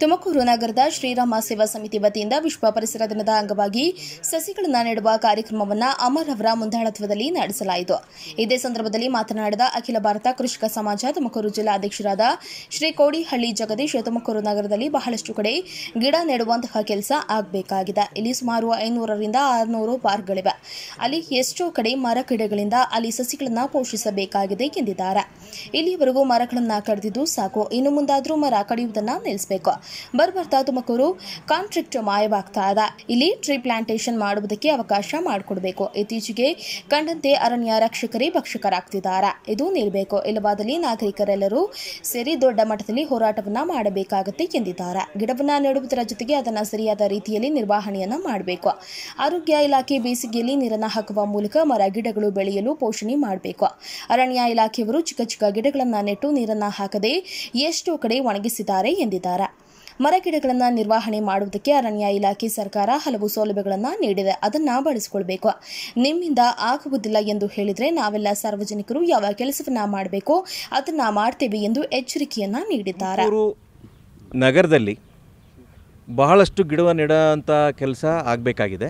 ತುಮಕೂರು ನಗರದ ಶ್ರೀರಾಮ ಸೇವಾ ಸಮಿತಿ ವತಿಯಿಂದ ವಿಶ್ವ ಪರಿಸರ ದಿನದ ಅಂಗವಾಗಿ ಸಸಿಗಳನ್ನು ನೆಡುವ ಕಾರ್ಯಕ್ರಮವನ್ನು ಅಮರ್ ಅವರ ಮುಂದಾಳತ್ವದಲ್ಲಿ ನಡೆಸಲಾಯಿತು ಇದೇ ಸಂದರ್ಭದಲ್ಲಿ ಮಾತನಾಡಿದ ಅಖಿಲ ಭಾರತ ಕೃಷಿಕ ಸಮಾಜ ತುಮಕೂರು ಜಿಲ್ಲಾಧ್ಯಕ್ಷರಾದ ಶ್ರೀ ಕೋಡಿಹಳ್ಳಿ ಜಗದೀಶ್ ತುಮಕೂರು ನಗರದಲ್ಲಿ ಬಹಳಷ್ಟು ಕಡೆ ಗಿಡ ನೆಡುವಂತಹ ಕೆಲಸ ಆಗಬೇಕಾಗಿದೆ ಇಲ್ಲಿ ಸುಮಾರು ಐನೂರರಿಂದ ಆರುನೂರು ಪಾರ್ಕ್ಗಳಿವೆ ಅಲ್ಲಿ ಎಷ್ಟೋ ಕಡೆ ಮರ ಗಿಡಗಳಿಂದ ಅಲ್ಲಿ ಸಸಿಗಳನ್ನು ಪೋಷಿಸಬೇಕಾಗಿದೆ ಎಂದಿದ್ದಾರೆ ಇಲ್ಲಿಯವರೆಗೂ ಮರಗಳನ್ನು ಕಡಿದಿದ್ದು ಸಾಕು ಇನ್ನು ಮುಂದಾದರೂ ಮರ ಕಡಿಯುವುದನ್ನು ನಿಲ್ಲಿಸಬೇಕು ಬರ್ಬರ್ತಾ ತುಮಕೂರು ಕಾಂಟ್ರಿಕ್ಟ್ ಮಾಯವಾಗ್ತಾ ಇದೆ ಇಲ್ಲಿ ಟ್ರೀ ಪ್ಲಾಂಟೇಶನ್ ಮಾಡುವುದಕ್ಕೆ ಅವಕಾಶ ಮಾಡಿಕೊಡಬೇಕು ಇತ್ತೀಚೆಗೆ ಕಂಡಂತೆ ಅರಣ್ಯ ರಕ್ಷಕರೇ ಭಕ್ಷಕರಾಗ್ತಿದ್ದಾರೆ ಇದು ನಿಲ್ಲಬೇಕು ಇಲ್ಲವಾದಲ್ಲಿ ನಾಗರಿಕರೆಲ್ಲರೂ ಸೇರಿ ದೊಡ್ಡ ಮಟ್ಟದಲ್ಲಿ ಹೋರಾಟವನ್ನ ಮಾಡಬೇಕಾಗುತ್ತೆ ಎಂದಿದ್ದಾರೆ ಗಿಡವನ್ನ ನೆಡುವುದರ ಜೊತೆಗೆ ಅದನ್ನು ಸರಿಯಾದ ರೀತಿಯಲ್ಲಿ ನಿರ್ವಹಣೆಯನ್ನ ಮಾಡಬೇಕು ಆರೋಗ್ಯ ಇಲಾಖೆ ಬೇಸಿಗೆಯಲ್ಲಿ ನೀರನ್ನು ಹಾಕುವ ಮೂಲಕ ಮರ ಗಿಡಗಳು ಬೆಳೆಯಲು ಪೋಷಣೆ ಮಾಡಬೇಕು ಅರಣ್ಯ ಇಲಾಖೆಯವರು ಚಿಕ್ಕ ಚಿಕ್ಕ ಗಿಡಗಳನ್ನು ನೆಟ್ಟು ನೀರನ್ನು ಹಾಕದೆ ಎಷ್ಟೋ ಕಡೆ ಒಣಗಿಸಿದ್ದಾರೆ ಎಂದಿದ್ದಾರೆ ಮರ ಗಿಡಗಳನ್ನು ನಿರ್ವಹಣೆ ಮಾಡುವುದಕ್ಕೆ ಅರಣ್ಯ ಇಲಾಖೆ ಸರ್ಕಾರ ಹಲವು ಸೌಲಭ್ಯಗಳನ್ನು ನೀಡಿದೆ ಅದನ್ನ ಬಳಸಿಕೊಳ್ಬೇಕು ನಿಮ್ಮಿಂದ ಆಗುವುದಿಲ್ಲ ಎಂದು ಹೇಳಿದರೆ ನಾವೆಲ್ಲ ಸಾರ್ವಜನಿಕರು ಯಾವ ಕೆಲಸವನ್ನ ಮಾಡಬೇಕೋ ಅದನ್ನ ಮಾಡ್ತೇವೆ ಎಂದು ಎಚ್ಚರಿಕೆಯನ್ನ ನೀಡಿದ್ದಾರೆ ತುಮಕೂರು ನಗರದಲ್ಲಿ ಬಹಳಷ್ಟು ಗಿಡವ ನೆಡೋಂಥ ಕೆಲಸ ಆಗಬೇಕಾಗಿದೆ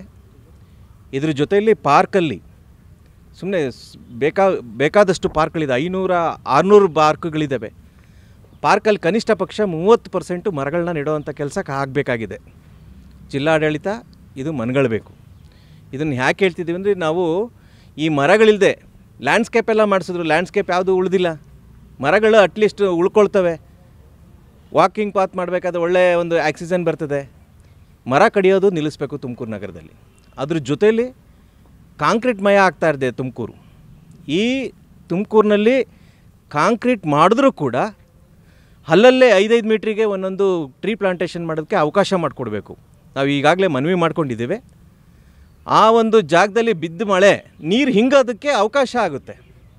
ಇದ್ರ ಜೊತೆಯಲ್ಲಿ ಪಾರ್ಕಲ್ಲಿ ಸುಮ್ಮನೆ ಬೇಕಾ ಬೇಕಾದಷ್ಟು ಪಾರ್ಕ್ಗಳಿದೆ ಐನೂರ ಆರುನೂರು ಪಾರ್ಕ್ಗಳಿದ್ದಾವೆ ಪಾರ್ಕಲ್ಲಿ ಕನಿಷ್ಠ ಪಕ್ಷ ಮೂವತ್ತು ಪರ್ಸೆಂಟು ಮರಗಳನ್ನ ನೆಡುವಂಥ ಕೆಲಸ ಆಗಬೇಕಾಗಿದೆ ಜಿಲ್ಲಾಡಳಿತ ಇದು ಮನಗಳ್ಬೇಕು ಇದನ್ನು ಯಾಕೆ ಹೇಳ್ತಿದ್ದೀವಿ ಅಂದರೆ ನಾವು ಈ ಮರಗಳಿಲ್ಲದೆ ಲ್ಯಾಂಡ್ಸ್ಕೇಪ್ ಎಲ್ಲ ಮಾಡಿಸಿದ್ರು ಲ್ಯಾಂಡ್ಸ್ಕೇಪ್ ಯಾವುದು ಉಳಿದಿಲ್ಲ ಮರಗಳು ಅಟ್ಲೀಸ್ಟ್ ಉಳ್ಕೊಳ್ತವೆ ವಾಕಿಂಗ್ ಪಾತ್ ಮಾಡಬೇಕಾದ್ರೆ ಒಳ್ಳೆಯ ಒಂದು ಆಕ್ಸಿಜನ್ ಬರ್ತದೆ ಮರ ಕಡಿಯೋದು ನಿಲ್ಲಿಸ್ಬೇಕು ತುಮಕೂರು ನಗರದಲ್ಲಿ ಅದ್ರ ಜೊತೆಯಲ್ಲಿ ಕಾಂಕ್ರೀಟ್ ಮಯ ಆಗ್ತಾ ಇದೆ ತುಮಕೂರು ಈ ತುಮಕೂರಿನಲ್ಲಿ ಕಾಂಕ್ರೀಟ್ ಮಾಡಿದ್ರೂ ಕೂಡ ಅಲ್ಲಲ್ಲೇ ಐದೈದು ಮೀಟ್ರಿಗೆ ಒಂದೊಂದು ಟ್ರೀ ಪ್ಲಾಂಟೇಷನ್ ಮಾಡೋದಕ್ಕೆ ಅವಕಾಶ ಮಾಡಿಕೊಡ್ಬೇಕು ನಾವು ಈಗಾಗಲೇ ಮನವಿ ಮಾಡ್ಕೊಂಡಿದ್ದೇವೆ ಆ ಒಂದು ಜಾಗದಲ್ಲಿ ಬಿದ್ದ ಮಳೆ ನೀರು ಹಿಂಗೋದಕ್ಕೆ ಅವಕಾಶ ಆಗುತ್ತೆ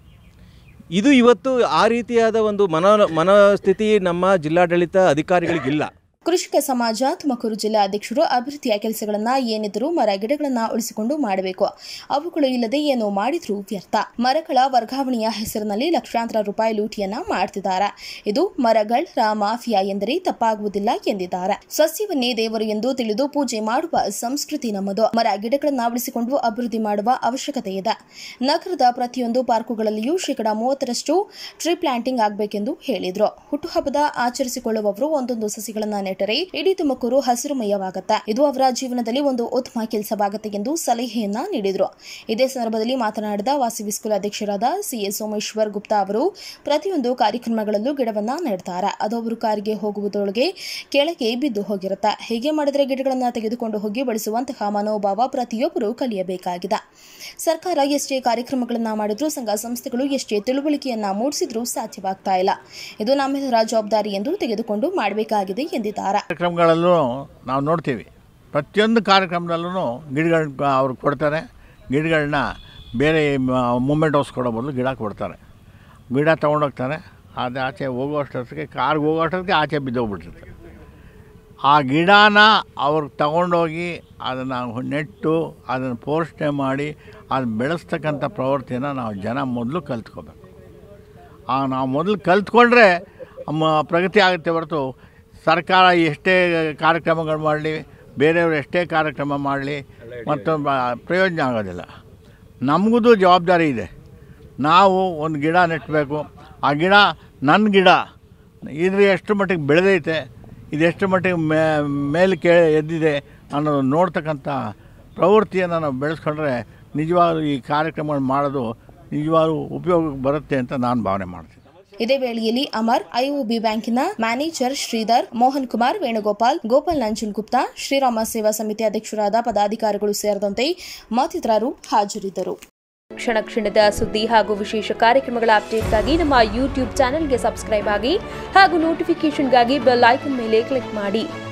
ಇದು ಇವತ್ತು ಆ ರೀತಿಯಾದ ಒಂದು ಮನೋ ಮನೋಸ್ಥಿತಿ ನಮ್ಮ ಜಿಲ್ಲಾಡಳಿತ ಅಧಿಕಾರಿಗಳಿಗಿಲ್ಲ ಕೃಷಿಕ ಸಮಾಜ ತುಮಕೂರು ಜಿಲ್ಲಾ ಅಧ್ಯಕ್ಷರು ಅಭಿವೃದ್ಧಿಯ ಕೆಲಸಗಳನ್ನ ಏನಿದ್ರೂ ಮರ ಗಿಡಗಳನ್ನ ಉಳಿಸಿಕೊಂಡು ಮಾಡಬೇಕು ಅವುಗಳು ಇಲ್ಲದೆ ಏನು ಮಾಡಿದ್ರೂ ವ್ಯರ್ಥ ಮರಗಳ ವರ್ಗಾವಣೆಯ ಹೆಸರಿನಲ್ಲಿ ಲಕ್ಷಾಂತರ ರೂಪಾಯಿ ಲೂಟಿಯನ್ನ ಮಾಡ್ತಿದ್ದಾರೆ ಇದು ಮರಗಳ ಮಾಫಿಯಾ ಎಂದರೆ ತಪ್ಪಾಗುವುದಿಲ್ಲ ಎಂದಿದ್ದಾರೆ ಸಸ್ಯವನ್ನೇ ದೇವರು ಎಂದು ತಿಳಿದು ಪೂಜೆ ಮಾಡುವ ಸಂಸ್ಕೃತಿ ನಮ್ಮದು ಮರ ಗಿಡಗಳನ್ನ ಉಳಿಸಿಕೊಂಡು ಅಭಿವೃದ್ಧಿ ಮಾಡುವ ಅವಶ್ಯಕತೆ ಇದೆ ನಗರದ ಪ್ರತಿಯೊಂದು ಪಾರ್ಕುಗಳಲ್ಲಿಯೂ ಶೇಕಡಾ ಮೂವತ್ತರಷ್ಟು ಟ್ರೀ ಪ್ಲಾಂಟಿಂಗ್ ಆಗಬೇಕೆಂದು ಹೇಳಿದ್ರು ಹುಟ್ಟುಹಬ್ಬದ ಆಚರಿಸಿಕೊಳ್ಳುವವರು ಒಂದೊಂದು ಸಸಿಗಳನ್ನ ನೆಟ್ಟರೆ ಇಡೀ ತುಮಕೂರು ಹಸಿರುಮಯವಾಗತ್ತೆ ಇದು ಅವರ ಜೀವನದಲ್ಲಿ ಒಂದು ಉತ್ತಮ ಕೆಲಸವಾಗುತ್ತೆ ಎಂದು ಸಲಹೆಯನ್ನ ನೀಡಿದರು ಇದೇ ಸಂದರ್ಭದಲ್ಲಿ ಮಾತನಾಡಿದ ವಾಸವಿ ಸ್ಕೂಲ್ ಅಧ್ಯಕ್ಷರಾದ ಸಿಎಸ್ ಸೋಮೇಶ್ವರ್ ಗುಪ್ತಾ ಅವರು ಪ್ರತಿಯೊಂದು ಕಾರ್ಯಕ್ರಮಗಳಲ್ಲೂ ಗಿಡವನ್ನ ನೆಡ್ತಾರೆ ಅದು ಅವರು ಕಾರಿಗೆ ಹೋಗುವುದರೊಳಗೆ ಕೆಳಗೆ ಬಿದ್ದು ಹೋಗಿರುತ್ತೆ ಹೀಗೆ ಮಾಡಿದರೆ ಗಿಡಗಳನ್ನ ತೆಗೆದುಕೊಂಡು ಹೋಗಿ ಬಳಸುವಂತಹ ಮನೋಭಾವ ಪ್ರತಿಯೊಬ್ಬರು ಕಲಿಯಬೇಕಾಗಿದೆ ಸರ್ಕಾರ ಎಷ್ಟೇ ಕಾರ್ಯಕ್ರಮಗಳನ್ನ ಮಾಡಿದ್ರೂ ಸಂಘ ಸಂಸ್ಥೆಗಳು ಎಷ್ಟೇ ತಿಳುವಳಿಕೆಯನ್ನ ಮೂಡಿಸಿದ್ರೂ ಸಾಧ್ಯವಾಗ್ತಾ ಇಲ್ಲ ಇದು ನಮ್ಮೆಲ್ಲರ ಜವಾಬ್ದಾರಿ ಎಂದು ತೆಗೆದುಕೊಂಡು ಮಾಡಬೇಕಾಗಿದೆ ಎಂದಿದ್ದಾರೆ ಕಾರ್ಯಕ್ರಮಗಳಲ್ಲೂ ನಾವು ನೋಡ್ತೀವಿ ಪ್ರತಿಯೊಂದು ಕಾರ್ಯಕ್ರಮದಲ್ಲೂ ಗಿಡಗಳನ್ನ ಅವ್ರು ಕೊಡ್ತಾರೆ ಗಿಡಗಳನ್ನ ಬೇರೆ ಮೂಮೆಂಟ್ ಹೌಸ್ ಕೊಡೋ ಬದಲು ಗಿಡ ಕೊಡ್ತಾರೆ ಗಿಡ ತೊಗೊಂಡೋಗ್ತಾರೆ ಅದು ಆಚೆ ಹೋಗೋ ಅಷ್ಟೊತ್ತಿಗೆ ಕಾರ್ಗೆ ಹೋಗೋ ಅಷ್ಟೊತ್ತಿಗೆ ಆಚೆ ಬಿದ್ದೋಗ್ಬಿಟ್ಟಿರುತ್ತೆ ಆ ಗಿಡನ ಅವ್ರು ತಗೊಂಡೋಗಿ ಅದನ್ನು ನೆಟ್ಟು ಅದನ್ನು ಪೋಷಣೆ ಮಾಡಿ ಅದು ಬೆಳೆಸ್ತಕ್ಕಂಥ ಪ್ರವೃತ್ತಿನ ನಾವು ಜನ ಮೊದಲು ಕಲ್ತ್ಕೋಬೇಕು ಆ ನಾವು ಮೊದಲು ಕಲ್ತ್ಕೊಂಡ್ರೆ ಮ ಪ್ರಗತಿ ಆಗುತ್ತೆ ಹೊರತು ಸರ್ಕಾರ ಎಷ್ಟೇ ಕಾರ್ಯಕ್ರಮಗಳು ಮಾಡಲಿ ಬೇರೆಯವರು ಎಷ್ಟೇ ಕಾರ್ಯಕ್ರಮ ಮಾಡಲಿ ಮತ್ತು ಬ- ಪ್ರಯೋಜನ ಆಗೋದಿಲ್ಲ ನಮಗೂ ಜವಾಬ್ದಾರಿ ಇದೆ ನಾವು ಒಂದು ಗಿಡ ನೆಟ್ಟಬೇಕು ಆ ಗಿಡ ನನ್ನ ಗಿಡ ಇದ್ರ ಎಷ್ಟು ಮಟ್ಟಿಗೆ ಬೆಳೆದೈತೆ ಇದೆಷ್ಟು ಮಟ್ಟಿಗೆ ಮೇ ಮೇಲೆ ಕೇ ಎದ್ದಿದೆ ಅನ್ನೋದು ನೋಡ್ತಕ್ಕಂಥ ಪ್ರವೃತ್ತಿಯನ್ನು ನಾವು ಬೆಳೆಸ್ಕೊಂಡ್ರೆ ನಿಜವಾಗ್ಲೂ ಈ ಕಾರ್ಯಕ್ರಮಗಳು ಮಾಡೋದು ನಿಜವಾಗ್ಲೂ ಉಪಯೋಗಕ್ಕೆ ಬರುತ್ತೆ ಅಂತ ನಾನು ಭಾವನೆ ಮಾಡ್ತೀನಿ ಇದೇ ವೇಳೆಯಲ್ಲಿ ಅಮರ್ ಐಒಬಿ ಬ್ಯಾಂಕಿನ ಮ್ಯಾನೇಜರ್ ಶ್ರೀಧರ್ ಮೋಹನ್ ಕುಮಾರ್ ವೇಣುಗೋಪಾಲ್ ಗೋಪಾಲ್ ನಂಜನ್ ಗುಪ್ತಾ ಶ್ರೀರಾಮ ಸೇವಾ ಸಮಿತಿ ಅಧ್ಯಕ್ಷರಾದ ಪದಾಧಿಕಾರಿಗಳು ಸೇರಿದಂತೆ ಮತ್ತಿತರರು ಹಾಜರಿದ್ದರು ಕ್ಷಣ ಕ್ಷಣದ ಸುದ್ದಿ ಹಾಗೂ ವಿಶೇಷ ಕಾರ್ಯಕ್ರಮಗಳ ಅಪ್ಡೇಟ್ಗಾಗಿ ನಮ್ಮ ಯೂಟ್ಯೂಬ್ ಚಾನೆಲ್ಗೆ ಸಬ್ಸ್ಕ್ರೈಬ್ ಆಗಿ ಹಾಗೂ ನೋಟಿಫಿಕೇಷನ್ಗಾಗಿ ಬೆಲ್ ಐಕನ್ ಮೇಲೆ ಕ್ಲಿಕ್ ಮಾಡಿ